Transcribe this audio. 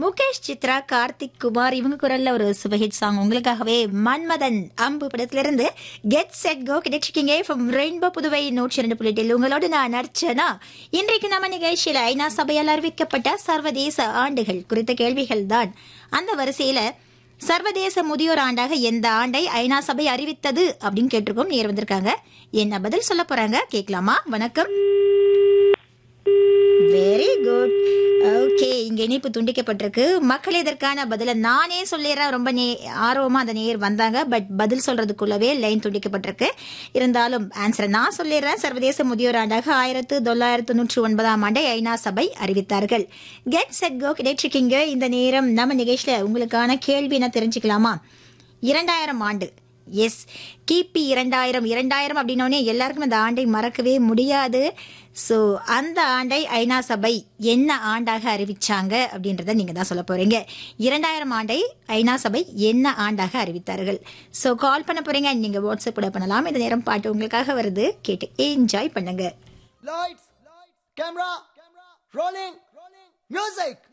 முகேஷ் சித்ரா கார்த்திக் குமார் இவங்க குரல்ல ஒரு சுபஹிட் சாங் உங்களுக்காகவே மன்மதன் அம்பு படத்திலிருந்து கெட் செட் கோ கிடைச்சிருக்கீங்க ஃப்ரம் ரெயின்போ புதுவை நூற்றி இரண்டு புள்ளிட்டில் உங்களோட நான் அர்ச்சனா இன்றைக்கு நம்ம நிகழ்ச்சியில ஐநா சபையால் அறிவிக்கப்பட்ட சர்வதேச ஆண்டுகள் குறித்த கேள்விகள் தான் அந்த வரிசையில சர்வதேச முதியோர் ஆண்டாக எந்த ஆண்டை ஐநா சபை அறிவித்தது அப்படின்னு கேட்டிருக்கோம் நேர் வந்திருக்காங்க என்ன பதில் சொல்ல போறாங்க கேட்கலாமா வணக்கம் வெரி குட் ஓகே இங்க இணைப்பு துண்டிக்கப்பட்டிருக்கு மக்கள் இதற்கான பதில நானே சொல்லிடுறேன் ரொம்ப நே ஆர்வமா அந்த நேர் வந்தாங்க பட் பதில் சொல்றதுக்குள்ளவே லைன் துண்டிக்கப்பட்டிருக்கு இருந்தாலும் ஆன்சரை நான் சொல்லிடுறேன் சர்வதேச முதியோர் ஆண்டாக ஆயிரத்து தொள்ளாயிரத்து தொண்ணூற்றி ஒன்பதாம் ஆண்டை ஐநா சபை அறிவித்தார்கள் கெட் செட் கோ கிடைச்சிருக்கீங்க இந்த நேரம் நம்ம நிகழ்ச்சியில உங்களுக்கான கேள்வி என்ன தெரிஞ்சுக்கலாமா இரண்டாயிரம் ஆண்டு எஸ் கிபி இரண்டாயிரம் இரண்டாயிரம் அப்படின்னோடனே எல்லாருக்கும் அந்த ஆண்டை மறக்கவே முடியாது ஸோ அந்த ஆண்டை ஐநா சபை என்ன ஆண்டாக அறிவிச்சாங்க அப்படின்றத நீங்க தான் சொல்ல போறீங்க இரண்டாயிரம் ஆண்டை ஐநா சபை என்ன ஆண்டாக அறிவித்தார்கள் ஸோ கால் பண்ண போறீங்க நீங்க வாட்ஸ்அப் கூட பண்ணலாம் இந்த நேரம் பாட்டு உங்களுக்காக வருது கேட்டு என்ஜாய் பண்ணுங்க Lights, camera, rolling, music.